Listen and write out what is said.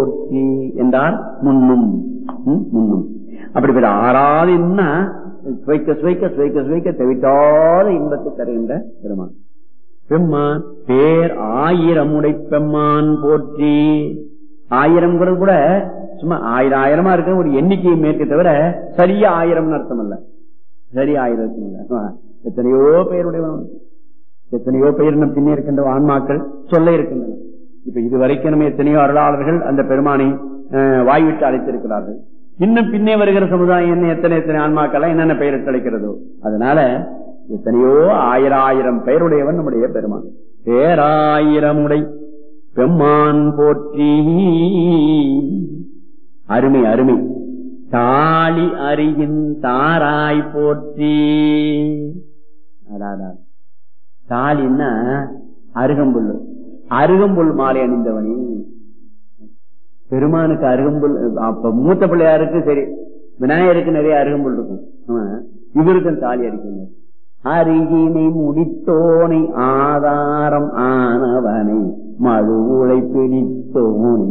போற்றி என்றார் முன்னும் ம், முன்னும் அப்படிப்பட்ட ஆறாதுன்னா சுவைக்க சுவைக்க சுவைக்க சுவைக்க தவிட்டாத இன்பத்தை தருகின்ற பெருமான் பெம்மான் பேர் ஆயிரம் உடை பெம்மான் போற்றி ஆயிரம்ங்கிறது கூட சும்மா ஆயிரம் ஆயிரமா இருக்க ஒரு எண்ணிக்கையை மேற்க தவிர சரியா ஆயிரம்னு அர்த்தம் அல்ல சரி ஆயிரம் இல்ல எத்தனையோ பெயருடையவன் எத்தனையோ பெயர் நம் பின்னே இருக்கின்ற ஆன்மாக்கள் சொல்ல இருக்கின்றன இப்ப இது வரைக்கும் நம்ம எத்தனையோ அருளாளர்கள் அந்த பெருமானை அஹ், வாய்விட்டு அழைத்திருக்கிறார்கள் இன்னும் பின்னே வருகிற சமுதாயம் என்ன எத்தனை எத்தனை ஆன்மாக்கள் என்னென்ன பெயரிட்டு அழைக்கிறதோ அதனால எத்தனையோ ஆயிரம் ஆயிரம் பெயருடையவன் நம்முடைய பெருமான் பேராயிரமுடை பெம்மான் போற்றி அருமை அருமை தாளி அறியின் தாராய் போற்றி அடாடா. தாலின்னா அருகம்புல் அருகம்புல் மாலை அணிந்தவனே பெருமானுக்கு அருகம்புல் அப்ப மூத்த பிள்ளையாருக்கு சரி விநாயகருக்கு நிறைய அருகம்புல் இருக்கும் ஆமா. இவருக்கும் தாலி அடிக்கணும் அருகினை முடித்தோனை ஆதாரம் ஆனவனை மழுவுளை பிடித்தோனை